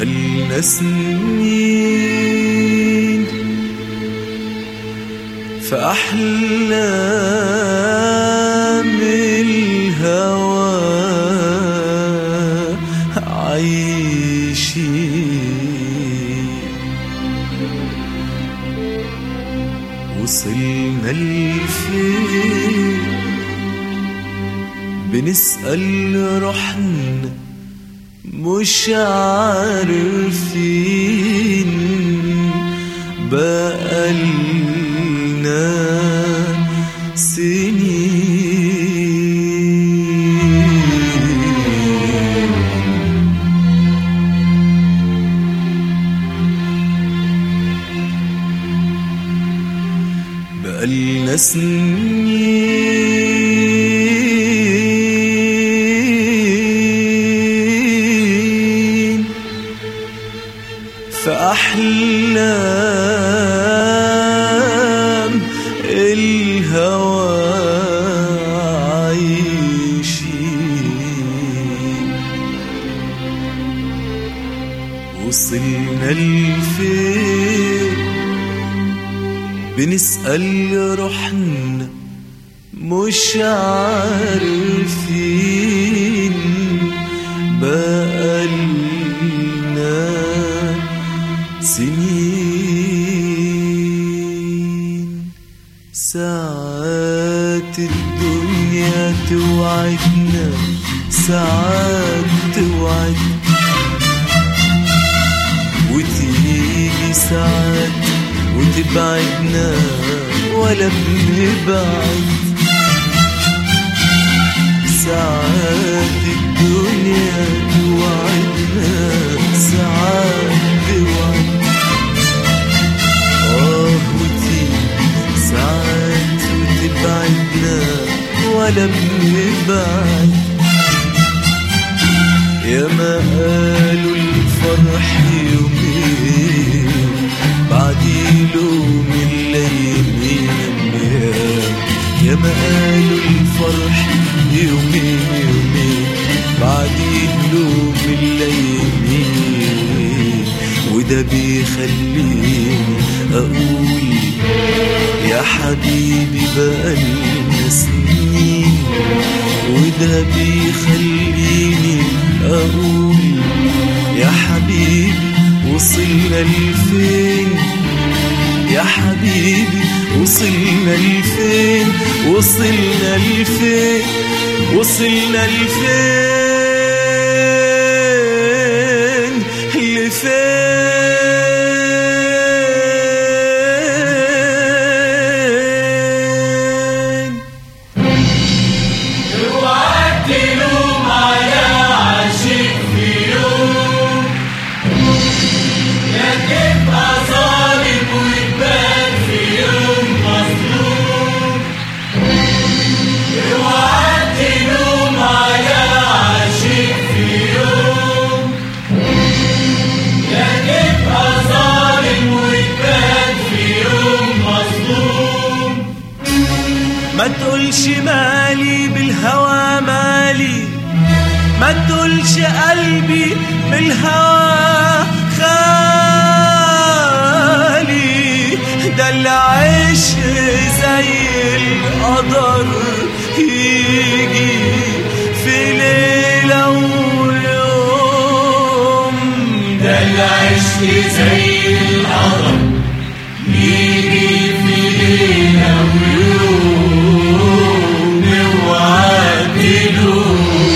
بقالنا سنين في أحلام الهوى عايشين وصلنا لفين بنسأل روحنا مش عارفين بقالنا سنين بقالنا سنين في أحلام الهوى عايشين وصلنا لفين بنسأل روحنا مش عارفين بقالنا سنين ساعات الدنيا توعدنا ساعات توعدنا وتيجي ساعات وتبعدنا ولا بنبعد ساعات الدنيا توعدنا ساعات توعد آه وتيجي ساعات وتبعدنا ولا بنبعد يا ما قالوا الفرح يومين بعد يلوم الليالين يا ما قالوا الفرح يومين يومين بعد يلوم الليالين وده بيخليني اقول يا حبيبي بقالنا سنين وده بيخليني اقول يا حبيبي وصلنا لفين يا حبيبي وصلنا لفين وصلنا لفين وصلنا لفين لفين اوعى تلوم على عاشق في يوم يا تبقى ظالم وتبان في يوم مظلوم اوعى تلوم على عاشق في يوم يا تبقى ظالم وتبان في يوم مظلوم ما تقولش مالي بالهوى مالي ما تقولش قلبي بالهوى خالي ده العشق زي القدر يجي في ليلة ويوم ده العشق زي القمر يجي في ليلة ويوم اوعى تلوم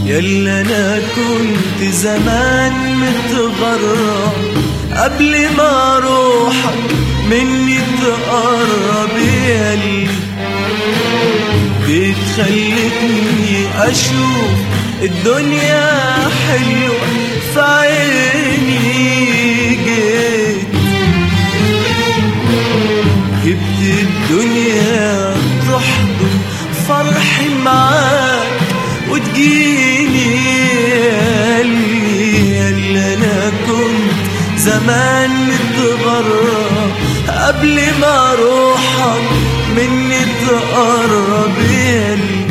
يلا انا كنت زمان متغرب قبل ما روحك مني تقرب ياللي بتخلتني اشوف الدنيا حلوة في عيني جيت جبت الدنيا تحضن فرحي معاك وتجيني ياللي ياللي انا كنت زمان متغرب قبل ما روحك مني تقرب ياللي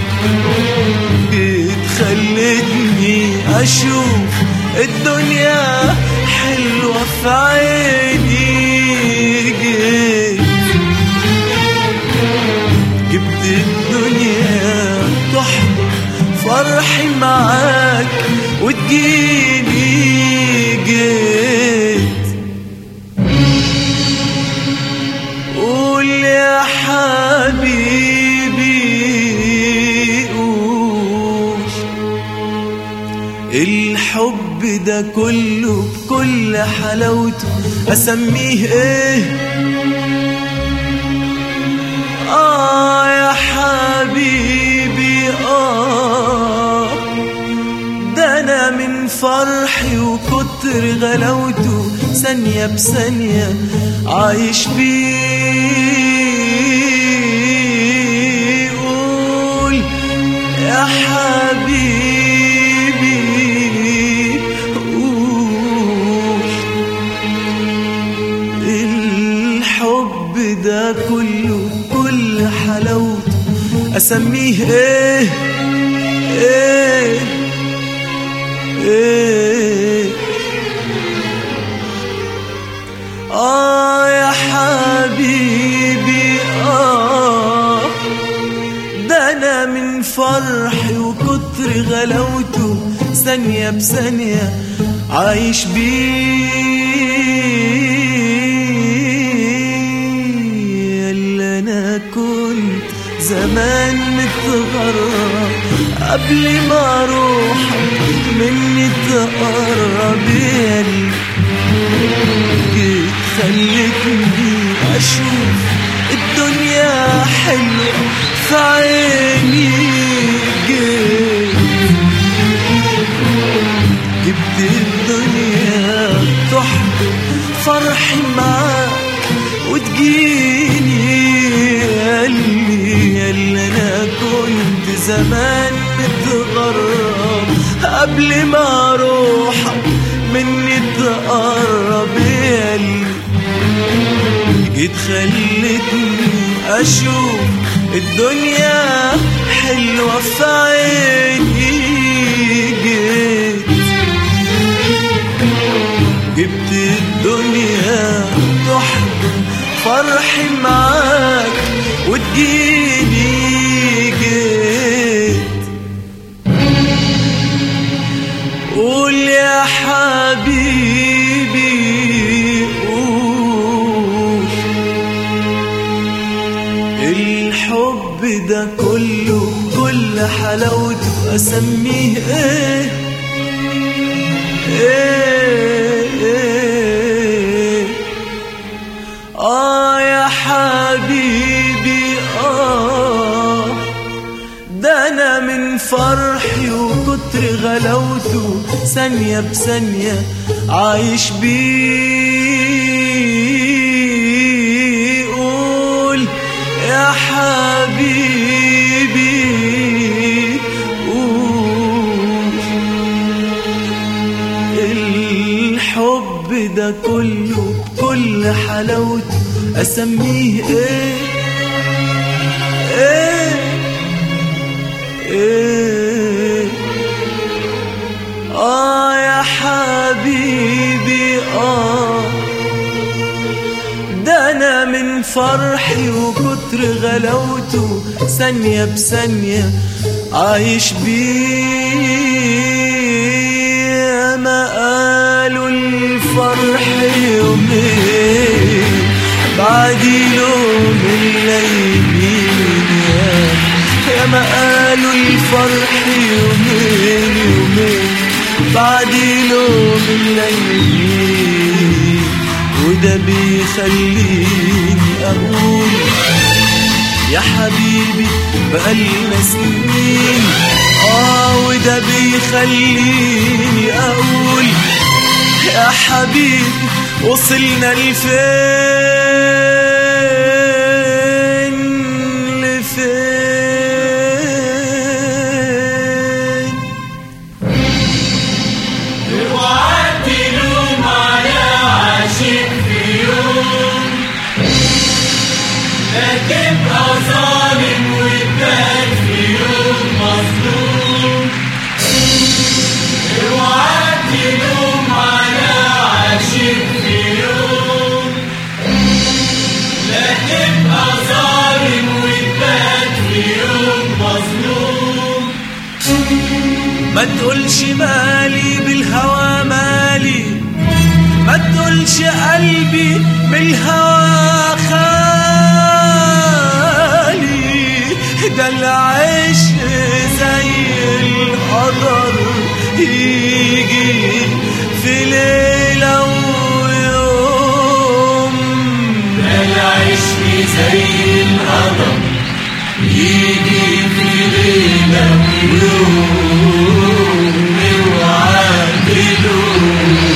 بتخلتني اشوف الدنيا حلوة في عيني جيت جبت الدنيا تحضر فرحي معاك وتجيني جيت قول يا حبيبي قول الحب ده كله بكل حلاوته اسميه ايه آه يا حبيبي آه ده أنا من فرحي وكتر غلاوته ثانية بثانية عايش بيه قول يا حبيبي قول الحب ده كله كل حلاوته اسميه ايه ايه ايه اه يا حبيبي اه ده انا من فرحي وكتر غلاوته ثانية بثانية عايش بيه اللي انا كنت زمان متغرب قبل ما اروح مني تقرب ياللي جيت خلتني اشوف الدنيا حلوة في عيني جيت جبت الدنيا تحضر فرحي معاك وتجيني ياللي ياللي انا كنت زمان متغرب قبل ما روحك مني تقرب ياللي جيت خلتني اشوف الدنيا حلوة في عيني جيت جبت الدنيا تحضن فرحي معاك وتجيني جيت قول يا حبيبي قول الحب ده كله كل حلاوته اسميه ايه ايه ايه اه يا حبيبي اه ده انا من فرحي وكتر غلاوته ثانية بثانية عايش بيه قول يا حبيبي قول الحب ده كله كل حلاوته اسميه ايه ايه ايه اه يا حبيبي اه ده انا من فرحي وكتر غلاوته ثانية بثانية عايش بيه ما قالوا الفرح يومين بعد يوم الليل يا ما قالوا قالوا الفرح يومين يومين بعد يوم الليل وده بيخليني اقول يا حبيبي بقالنا سنين اه وده بيخليني اقول يا حبيبي وصلنا لفين لفين اوعى تلوم على عاشق في يوم لا تبقى ظالم وتبان في يوم مظلوم اوعى تلوم على عاشق في يوم لا تبقى ظالم وتبان في يوم مظلوم ما تقولش مالي بالهوى مالي ما تقولش قلبي بالهوى خالي ده العيش زي القدر يجي في ليلة ويوم العشق زي الهضم يجي في ليلة ويوم اوعى تلوم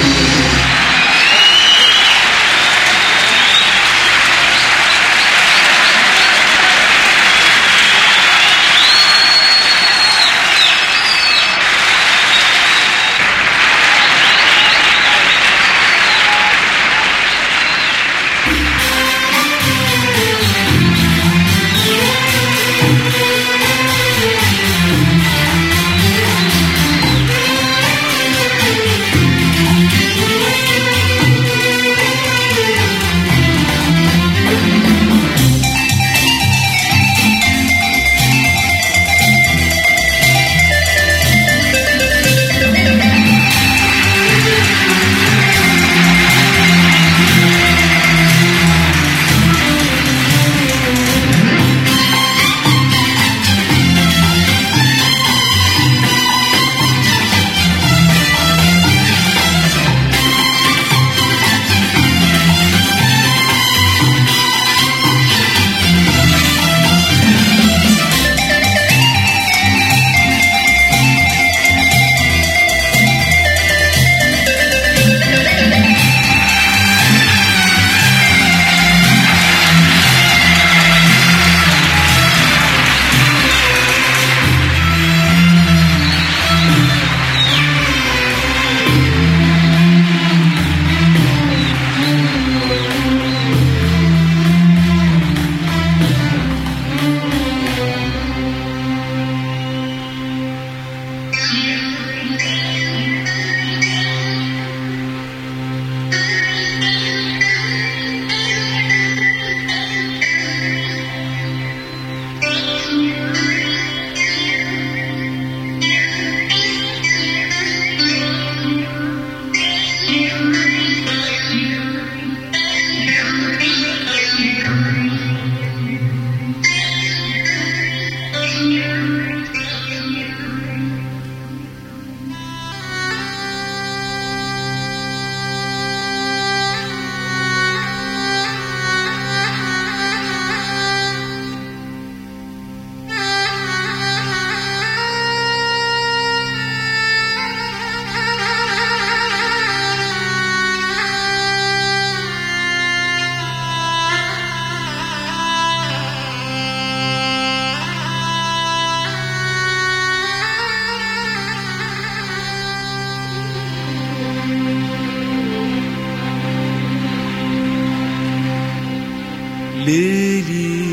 ليلي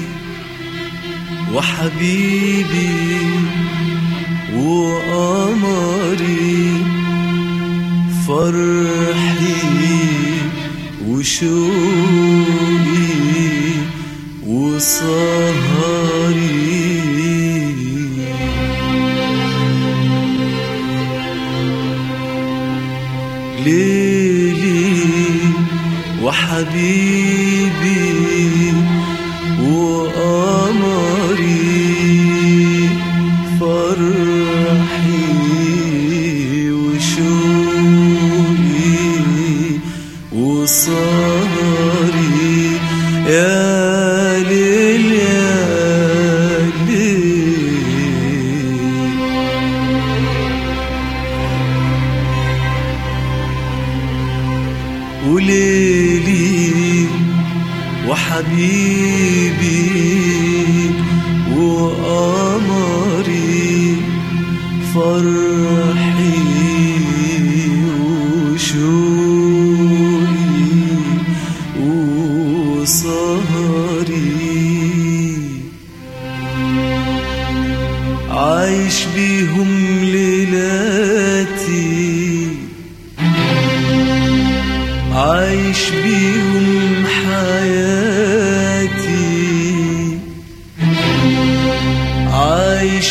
وحبيبي وقمري فرحي وشوقي وسهري ليلي وحبيبي وقمري فرحي وشوقي وصاري يا ليل يا ليل وليلي وحبيبي وقمري فرحي وشوقي وسهري عايش بيهم ليلاتي عايش بيهم حياتي عايش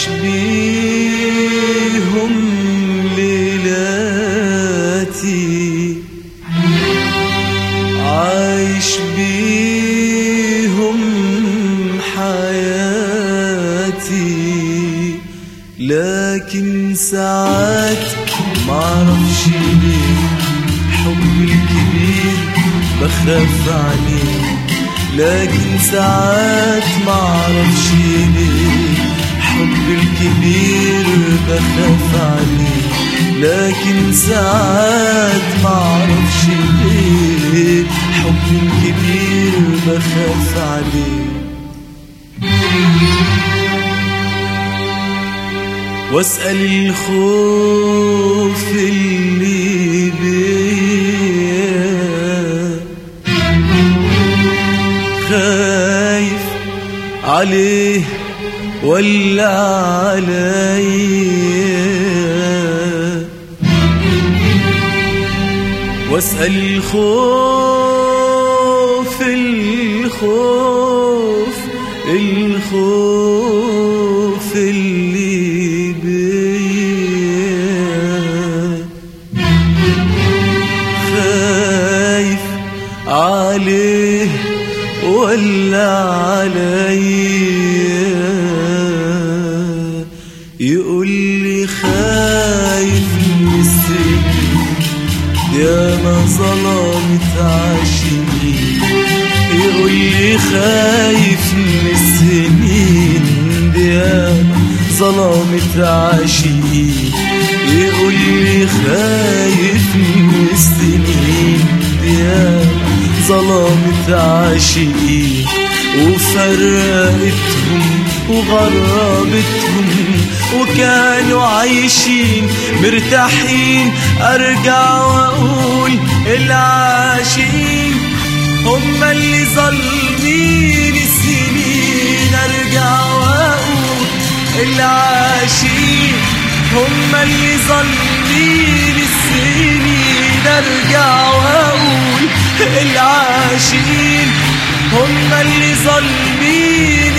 بيهم ليلاتي عايش بيهم حياتي لكن ساعات معرفش ليه حبي الكبير بخاف عليه لكن ساعات معرفش ليه حبي الكبير بخاف عليه لكن ساعات معرفش ليه حبي الكبير بخاف عليه واسأل الخوف اللي بيا خايف عليه ولا عليا واسأل الخوف الخوف الخوف اللي بيا خايف عليه ولا عليا يقول لي خايف من السجن يا ما ظلمت عاشقين يقول لي خايف من السنين يا ما ظلمت عاشقين يقول لي خايف من السنين يا ما ظلمت عاشقين وفرقتهم وغربتهم وكانوا عايشين مرتاحين ارجع واقول العاشقين هم اللي ظالمين السنين ارجع واقول العاشقين هم اللي ظالمين السنين ارجع واقول العاشقين هم اللي ظالمين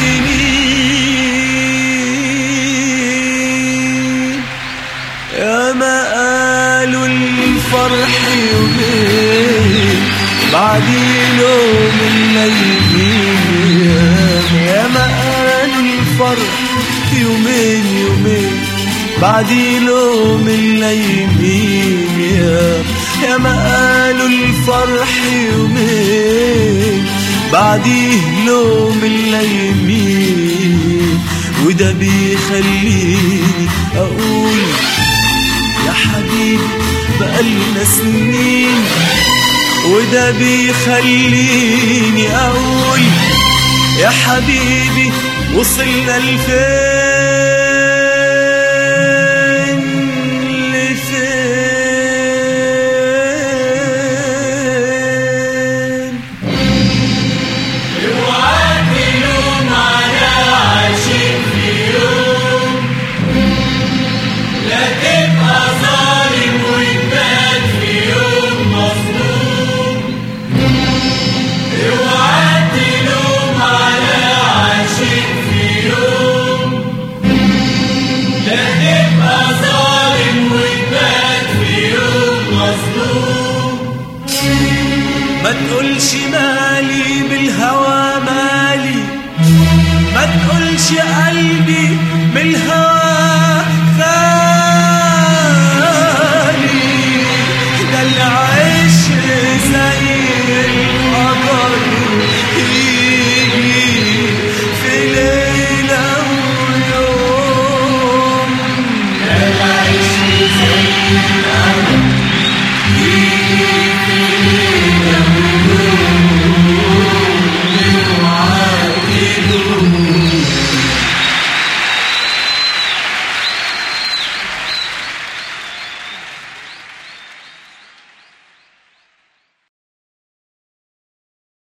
السنين يا ما قالوا الفرح يومين بعد يوم الليل يا ما قالوا الفرح يومين يومين بعد يوم الليل يا يا ما قالوا الفرح يومين بعديه لوم الليمين وده بيخليني اقول يا حبيبي بقالنا سنين وده بيخليني اقول يا حبيبي وصلنا لفين لفين اوعى تلوم على عاشق في يوم لا تبقى ظالم وتبات في يوم مظلوم اوعى تلوم على عاشق في يوم لا تبقى ظالم وتبات في يوم مظلوم ما تقولش مالي بالهوى مالي ما تقولش قلبي بالهوى